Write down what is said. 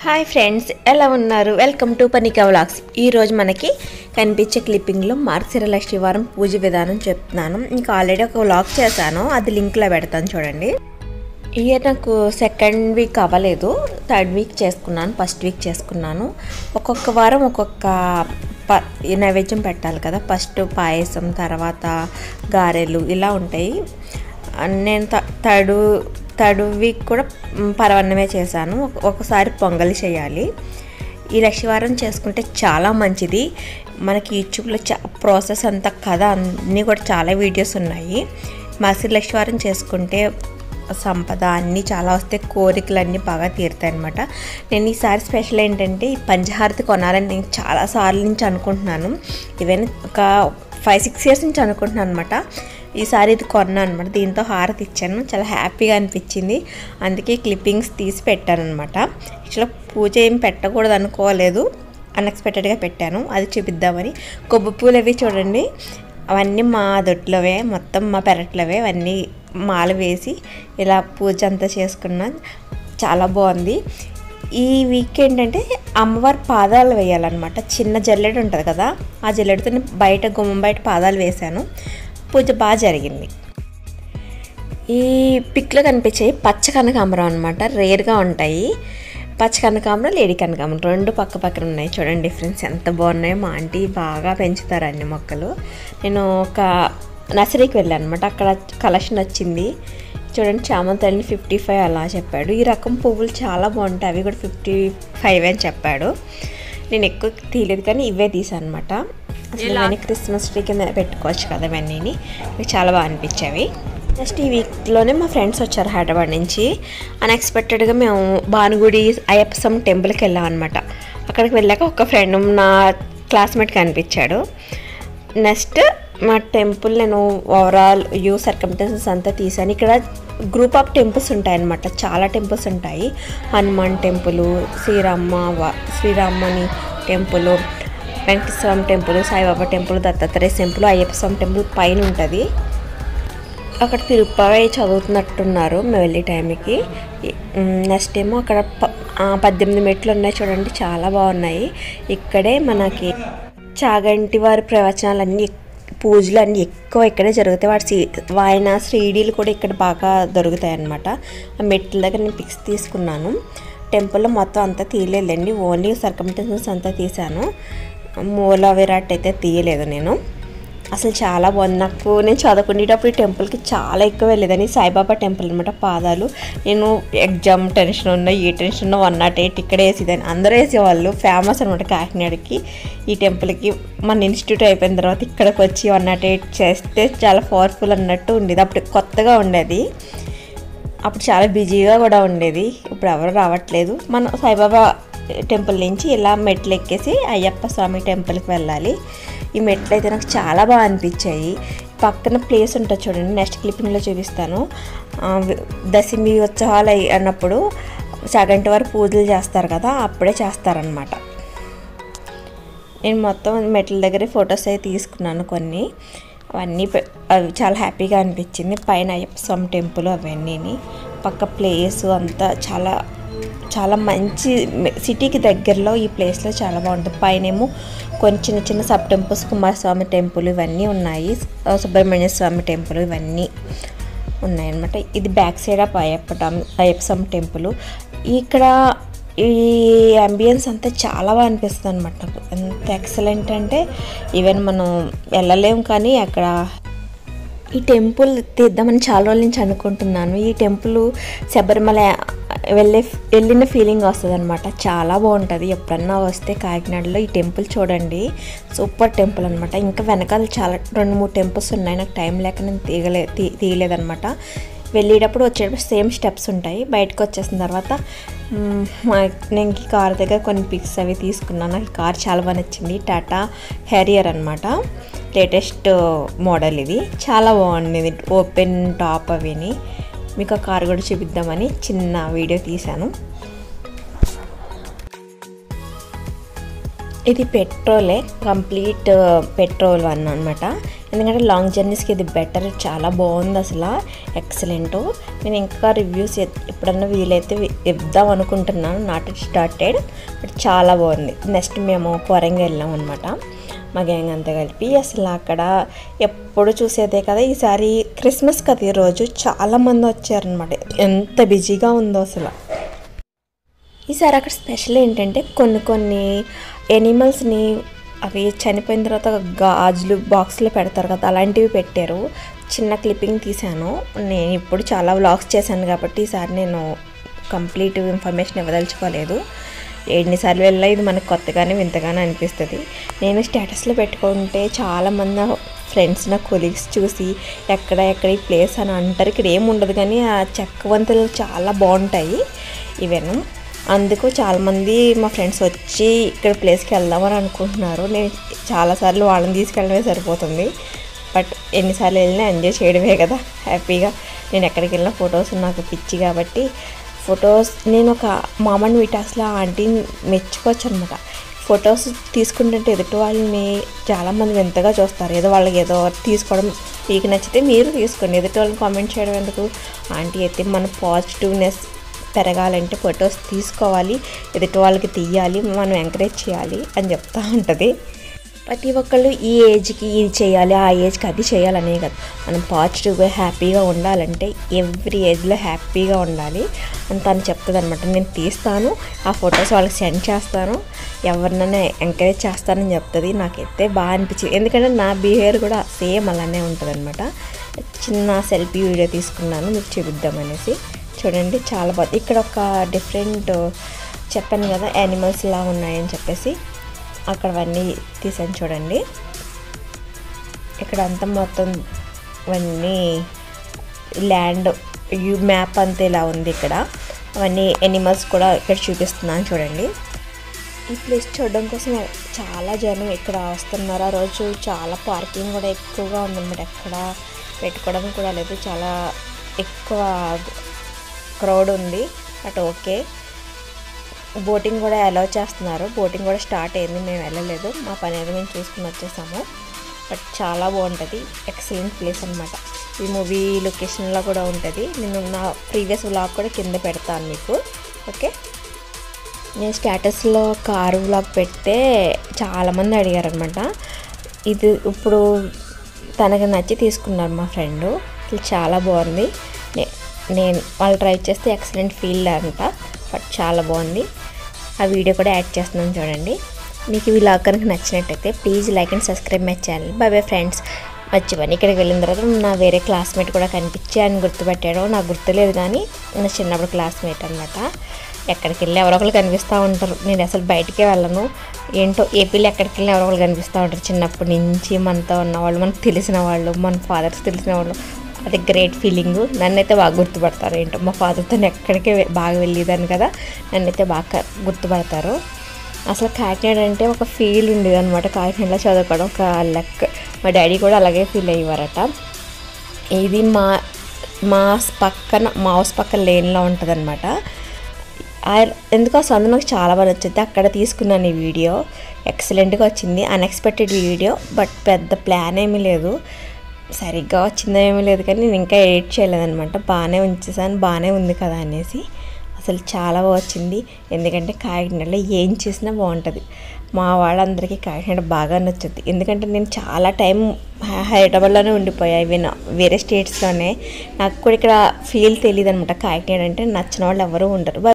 hi friends ఎలా ఉన్నారు welcome to పనికా vlogs ఈరోజు మనకి కనిపించే క్లిప్పింగ్లో మార్గశిర శివారం పూజ విధానం చెప్తున్నాను ఇంకా ఆల్రెడీ ఒక వ్లాగ్ చేశాను అది లింక్లో పెడతాను చూడండి ఇయర్ నాకు సెకండ్ వీక్ అవ్వలేదు థర్డ్ వీక్ చేసుకున్నాను ఫస్ట్ వీక్ చేసుకున్నాను ఒక్కొక్క వారం ఒక్కొక్క ప ఈ నైవేద్యం పెట్టాలి కదా ఫస్ట్ పాయసం తర్వాత గారెలు ఇలా ఉంటాయి నేను త- థర్డ్ థర్డ్ వీక్ కూడా మ్, పరవన్నమే చేశాను ఒక- ఒకసారి పొంగలి చేయాలి ఈ లక్షవారం చేసుకుంటే చాలా మంచిది మనకి యూట్యూబ్లో చా ప్రాసెస్ అంతా కథ అన్నీ కూడా చాలా వీడియోస్ ఉన్నాయి మసి లక్షవారం చేసుకుంటే సంపద అన్నీ చాలా వస్తాయి కోరికలు అన్నీ బాగా తీరుతాయి అనమాట నేను ఈసారి స్పెషల్ ఏంటంటే ఈ పంచహారతి కొనాలని నేను చాలా సార్లు నుంచి అనుకుంటున్నాను ఈవెన్ ఒక ఫైవ్ సిక్స్ ఇయర్స్ నుంచి అనుకుంటున్నాను అనమాట ఈసారి ఇది కొన్నాను అనమాట దీంతో హారతి ఇచ్చాను చాలా హ్యాపీగా అనిపించింది అందుకే క్లిప్పింగ్స్ తీసి పెట్టాను అనమాట యాక్చువల్గా పూజ ఏం పెట్టకూడదు అనుకోలేదు అన్ఎక్స్పెక్టెడ్గా పెట్టాను అది చూపిద్దామని కొబ్బరి పూలు అవి చూడండి అవన్నీ మా దొడ్లోవే మొత్తం మా పెరట్లోవే అవన్నీ మాల వేసి ఇలా పూజ అంతా చేసుకున్నాను చాలా బాగుంది ఈ వీక్ ఏంటంటే అమ్మవారి పాదాలు వేయాలన్నమాట చిన్న జల్లెడ ఉంటుంది కదా ఆ జల్లెడతో బయట గుమ్మం బయట పాదాలు వేశాను పూజ బాగా జరిగింది ఈ పిక్లో కనిపించాయి పచ్చ కనకాంబరం అనమాట రేర్గా ఉంటాయి పచ్చ కనకాంబరం లేడీ కనకాంబరం రెండు పక్క పక్కన ఉన్నాయి చూడండి డిఫరెన్స్ ఎంత బాగున్నాయో మా ఆంటీ బాగా పెంచుతారు అన్ని మొక్కలు నేను ఒక నర్సరీకి వెళ్ళాను అనమాట అక్కడ కలెక్షన్ వచ్చింది చూడండి చామంతుల్ని ఫిఫ్టీ ఫైవ్ అలా చెప్పాడు ఈ రకం పువ్వులు చాలా బాగుంటాయి అవి కూడా ఫిఫ్టీ ఫైవ్ అని చెప్పాడు నేను ఎక్కువ తీయలేదు కానీ ఇవే తీసాను అనమాట అసలు ఇవన్నీ క్రిస్మస్ ట్రీ కింద పెట్టుకోవచ్చు కదా ఇవన్నీ నాకు చాలా బాగా అనిపించేవి నెక్స్ట్ ఈ వీక్లోనే మా ఫ్రెండ్స్ వచ్చారు హైదరాబాద్ నుంచి అన్ఎక్స్పెక్టెడ్గా మేము భానుగుడి అయ్యప్పసం టెంపుల్కి వెళ్ళాం అనమాట అక్కడికి వెళ్ళాక ఒక ఫ్రెండ్ నా క్లాస్మేట్ కనిపించాడు నెక్స్ట్ మా టెంపుల్ నేను ఓవరాల్ వ్యూ సర్కమ్టెన్సెస్ అంతా తీసాను ఇక్కడ గ్రూప్ ఆఫ్ టెంపుల్స్ ఉంటాయన్నమాట చాలా టెంపుల్స్ ఉంటాయి హనుమాన్ టెంపుల్ శ్రీరామ వ- శ్రీరామని temple Venkateswara Swamy temple Saibaba temple Dattatreya temple Ayyappa Swamy temple పైన ఉంటుంది అక్కడ తిరుపతి చదువుతున్నట్టున్నారు మేము వెళ్ళే టైంకి నెక్స్ట్ ఏమో అక్కడ ప- ఆ, పద్దెనిమిది మెట్లు ఉన్నాయి చూడండి చాలా బాగున్నాయి ఇక్కడే మనకి చాగంటి వారి ప్రవచనాలు అన్నీ పూజలు అన్నీ ఎక్కువ ఇక్కడే జరుగుతాయి వాటి శ్రీ వాయన శ్రీడీలు కూడా ఇక్కడ బాగా దొరుకుతాయి అన్నమాట ఆ మెట్ల దగ్గర నేను పిక్స్ తీసుకున్నాను టెంపుల్లో మొత్తం అంతా తీయలేదండి ఓన్లీ సర్కమ్టెన్సెస్ అంతా తీశాను మూల విరాట్ అయితే తీయలేదు నేను అసలు చాలా బాగుంది నాకు నేను చదువుకునేటప్పుడు ఈ టెంపుల్కి చాలా ఎక్కువ వెళ్ళేదని సాయిబాబా టెంపుల్ అనమాట పాదాలు నేను ఎగ్జామ్ టెన్షన్ ఉన్న ఏ టెన్షన్ ఉన్న వన్ నాట్ ఎయిట్ ఇక్కడ వేసేదాన్ని అందరూ వేసేవాళ్ళు ఫేమస్ అనమాట కాకినాడకి ఈ టెంపుల్కి మన ఇన్స్టిట్యూట్ అయిపోయిన తర్వాత ఇక్కడికి వచ్చి వన్ నాట్ ఎయిట్ చేస్తే చాలా పవర్ఫుల్ అన్నట్టు ఉండేది అప్పుడు కొత్తగా ఉండేది అప్పుడు చాలా బిజీగా కూడా ఉండేది ఇప్పుడు ఎవరు రావట్లేదు మన సాయిబాబా టెంపుల్ నుంచి ఇలా మెట్లు ఎక్కేసి అయ్యప్ప స్వామి టెంపుల్కి వెళ్ళాలి ఈ మెట్లు అయితే నాకు చాలా బాగా అనిపించాయి పక్కన ప్లేస్ ఉంటుంది చూడండి నెక్స్ట్ క్లిప్పింగ్లో చూపిస్తాను ఆ, వి- దశమి ఉత్సవాలు అయి- అన్నప్పుడు సగంటి వారు పూజలు చేస్తారు కదా అప్పుడే చేస్తారనమాట నేను మొత్తం మెట్ల దగ్గర ఫొటోస్ అయితే తీసుకున్నాను కొన్ని అవన్నీ పె- అవి చాలా హ్యాపీగా అనిపించింది పైన అయ్యప్ప స్వామి టెంపుల్ అవన్నీ పక్క ప్లేస్ అంతా చాలా చాలా మంచి మె- సిటీకి దగ్గరలో ఈ ప్లేస్లో చాలా బాగుంటుంది పైన ఏమో కొన్ని చిన్న చిన్న సబ్ టెంపుల్స్ కుమారస్వామి టెంపుల్ ఇవన్నీ ఉన్నాయి ఆ, సుబ్రహ్మణ్య స్వామి టెంపుల్ ఇవన్నీ ఉన్నాయన్నమాట ఇది బ్యాక్ సైడ్ ఆఫ్ అయ్యప్ప టం- అయ్యప్ప స్వామి టెంపుల్ ఇక్కడ ఈ అంబియన్స్ అంతా చాలా బాగా అనిపిస్తుంది అనమాట నాకు ఎంత ఎక్సలెంట్ అంటే ఈవెన్ మనం వెళ్ళలేం కానీ అక్కడ ఈ టెంపుల్ తీద్దామని చాలా రోజుల నుంచి అనుకుంటున్నాను ఈ టెంపుల్ శబరిమల వెళ్ళే వెళ్ళిన ఫీలింగ్ వస్తుంది అనమాట చాలా బాగుంటుంది ఎప్పుడన్నా వస్తే కాకినాడలో ఈ టెంపుల్ చూడండి సూపర్ టెంపుల్ అనమాట ఇంకా వెనకాల చాలా రెండు మూడు టెంపుల్స్ ఉన్నాయి నాకు టైం లేక నేను తీయలే తీ తీయలేదనమాట వెళ్ళేటప్పుడు వచ్చేటప్పుడు సేమ్ స్టెప్స్ ఉంటాయి బయటకు వచ్చేసిన తర్వాత మ్, మా- నేను ఈ కార్ దగ్గర కొన్ని పిక్స్ అవి తీసుకున్నాను నాకు ఈ కార్ చాలా బాగా నచ్చింది టాటా హ్యారియర్ అనమాట లేటెస్ట్ మోడల్ ఇది చాలా బాగుంది ఓపెన్ టాప్ అవిని మీకు ఆ కార్ కూడా చూపిద్దామని చిన్న వీడియో తీశాను ఇది పెట్రోలే కంప్లీట్ పెట్రోల్ వన్ అనమాట ఎందుకంటే లాంగ్ జర్నీస్కి ఇది బెటర్ చాలా బాగుంది అసలు ఎక్సలెంట్ నేను ఇంకా రివ్యూస్ ఎప్పుడన్నా వీలైతే ఇద్దాం అనుకుంటున్నాను నాట్ ఇట్ స్టార్టెడ్ బట్ చాలా బాగుంది నెక్స్ట్ మేము కొరంగా వెళ్ళాం అనమాట మా గ్యాంగ్ అంతా కలిపి అసలు అక్కడ ఎప్పుడు చూసేదే కదా ఈసారి క్రిస్మస్ కదా ఈరోజు చాలామంది వచ్చారనమాట ఎంత బిజీగా ఉందో అసలు ఈసారి అక్కడ స్పెషల్ ఏంటంటే కొన్ని కొన్ని ఎనిమల్స్ని అవి చనిపోయిన తర్వాత గాజులు బాక్స్లో పెడతారు కదా అలాంటివి పెట్టారు చిన్న క్లిప్పింగ్ తీశాను నేను ఇప్పుడు చాలా వ్లాగ్స్ చేశాను కాబట్టి ఈసారి నేను కంప్లీట్ ఇన్ఫర్మేషన్ ఇవ్వదలుచుకోలేదు ఎన్నిసార్లు వెళ్ళా ఇది మనకు కొత్తగానే వింతగానే అనిపిస్తుంది నేను స్టేటస్లో పెట్టుకుంటే చాలామంది ఫ్రెండ్స్ నా కొలీగ్స్ చూసి ఎక్కడ ఎక్కడ ఈ ప్లేస్ అని అంటారు ఇక్కడ ఏమి ఉండదు కానీ ఆ చెక్క వంతులు చాలా బాగుంటాయి ఇవేను అందుకు చాలామంది మా ఫ్రెండ్స్ వచ్చి ఇక్కడ ప్లేస్కి వెళ్దామని అనుకుంటున్నారు నేను చాలాసార్లు వాళ్ళని తీసుకెళ్ళడమే సరిపోతుంది బట్ ఎన్నిసార్లు వెళ్ళినా ఎంజాయ్ చేయడమే కదా హ్యాపీగా నేను ఎక్కడికి వెళ్ళినా ఫొటోస్ నాకు పిచ్చి కాబట్టి ఫొటోస్ నేను ఒక మామన్ విటాస్లో ఆంటీని మెచ్చుకోవచ్చు అనమాట ఫొటోస్ తీసుకుంటుంటే ఎదుటి వాళ్ళని చాలామంది వింతగా చూస్తారు ఏదో వాళ్ళకి ఏదో తీసుకోవడం మీకు నచ్చితే మీరు తీసుకోండి ఎదుటి వాళ్ళని కామెంట్ చేయడం ఎందుకు ఆంటీ అయితే మన పాజిటివ్నెస్ పెరగాలంటే ఫొటోస్ తీసుకోవాలి ఎదుటి వాళ్ళకి తీయాలి మనం ఎంకరేజ్ చేయాలి అని చెప్తూ ఉంటుంది ప్రతి ఒక్కళ్ళు ఈ ఏజ్కి ఇది చేయాలి ఆ ఏజ్కి అది చేయాలనే కదా మనం పాజిటివ్గా హ్యాపీగా ఉండాలంటే ఎవ్రీ ఏజ్లో హ్యాపీగా ఉండాలి అని తను చెప్తుంది అనమాట నేను తీస్తాను ఆ ఫొటోస్ వాళ్ళకి సెండ్ చేస్తాను ఎవరినైనా ఎంకరేజ్ చేస్తానని చెప్తుంది నాకైతే బాగా అనిపించింది ఎందుకంటే నా బిహేవియర్ కూడా సేమ్ అలానే ఉంటుంది అనమాట చిన్న సెల్ఫీ వీడియో తీసుకున్నాను మీకు చూపిద్దామనేసి చూడండి చాలా బాగుంది ఇక్కడ ఒక డిఫరెంట్ చెప్పాను కదా యానిమల్స్ లా ఉన్నాయని చెప్పేసి అక్కడ అవన్నీ తీసాను చూడండి ఇక్కడ అంతా మొత్తం అవన్నీ ల్యాండ్ యూ మ్యాప్ అంతా ఇలా ఉంది ఇక్కడ అవన్నీ ఎనిమల్స్ కూడా ఇక్కడ చూపిస్తున్నాను చూడండి ఈ ప్లేస్ చూడడం కోసం చాలా జనం ఇక్కడ వస్తున్నారు ఆ రోజు చాలా పార్కింగ్ కూడా ఎక్కువగా ఉందన్నమాట ఎక్కడ పెట్టుకోవడం కూడా లేదు చాలా ఎక్కువ క్రౌడ్ ఉంది బట్ ఓకే బోటింగ్ కూడా అలౌ చేస్తున్నారు బోటింగ్ కూడా స్టార్ట్ అయింది మేము వెళ్ళలేదు మా పని ఏదో మేము చూసుకుని వచ్చేసాము బట్ చాలా బాగుంటుంది ఎక్సలెంట్ ప్లేస్ అనమాట ఈ మూవీ లొకేషన్లో కూడా ఉంటుంది నేను నా ప్రీవియస్ వ్లాగ్ కూడా కింద పెడతాను మీకు ఓకే నేను స్టేటస్లో కారు వ్లాగ్ పెడితే చాలామంది అడిగారు అనమాట ఇది ఇప్పుడు తనకి నచ్చి తీసుకున్నారు మా ఫ్రెండ్ ఇది చాలా బాగుంది నేను వాళ్ళు ట్రై చేస్తే ఎక్సలెంట్ ఫీల్ అంట బట్ చాలా బాగుంది ఆ వీడియో కూడా యాడ్ చేస్తున్నాను చూడండి మీకు ఈ వ్లాగ్ కనుక నచ్చినట్టయితే please like and subscribe my channel bye bye friends మర్చిపోయి ఇక్కడికి వెళ్ళిన తర్వాత నా వేరే క్లాస్మేట్ కూడా కనిపించి ఆయన గుర్తుపెట్టాడు నాకు గుర్తులేదు కానీ నా చిన్నప్పుడు క్లాస్మేట్ అనమాట ఎక్కడికి వెళ్ళి ఎవరో ఒకరు కనిపిస్తూ ఉంటారు నేను అసలు బయటికే వెళ్ళను ఏంటో ఏపీలో ఎక్కడికి వెళ్ళి ఎవరో ఒకరు కనిపిస్తూ ఉంటారు చిన్నప్పటి నుంచి మనతో ఉన్నవాళ్ళు మనకు తెలిసిన వాళ్ళు మన ఫాదర్స్ తెలిసిన వాళ్ళు అది గ్రేట్ ఫీలింగ్ నన్నైతే బాగా గుర్తుపడతారు ఏంటో మా ఫాదర్తో ఎక్కడికే బాగా వెళ్ళేదాన్ని కదా నన్నైతే బాగా గుర్తుపడతారు అసలు కాకినాడ అంటే ఒక ఫీల్ ఉండేది అనమాట కాకినాడలో చదువుకోవడం ఒక లక్ మా డాడీ కూడా అలాగే ఫీల్ అయ్యేవారట ఇది మా మా పక్కన మా హౌస్ పక్కన లేన్లో ఉంటుంది అనమాట ఎందుకో సందు నాకు చాలా బాగా నచ్చింది అక్కడ తీసుకున్నాను ఈ వీడియో ఎక్సలెంట్గా వచ్చింది అన్ఎక్స్పెక్టెడ్ వీడియో బట్ పెద్ద ప్లాన్ ఏమీ లేదు సరిగ్గా వచ్చిందో ఏమీ లేదు కానీ నేను ఇంకా ఎడిట్ చేయలేదనమాట బాగానే ఉంచేసాను బాగానే ఉంది కదా అనేసి అసలు చాలా బాగా వచ్చింది ఎందుకంటే కాకినాడలో ఏం చేసినా బాగుంటుంది మా వాళ్ళందరికీ కాకినాడ బాగా నచ్చుద్ది ఎందుకంటే నేను చాలా టైం హైదరాబాద్లోనే ఉండిపోయా ఈవెన్ వేరే స్టేట్స్లోనే నాకు కూడా ఇక్కడ ఫీల్ తెలియదు అనమాట కాకినాడ అంటే నచ్చిన వాళ్ళు ఎవరు ఉండరు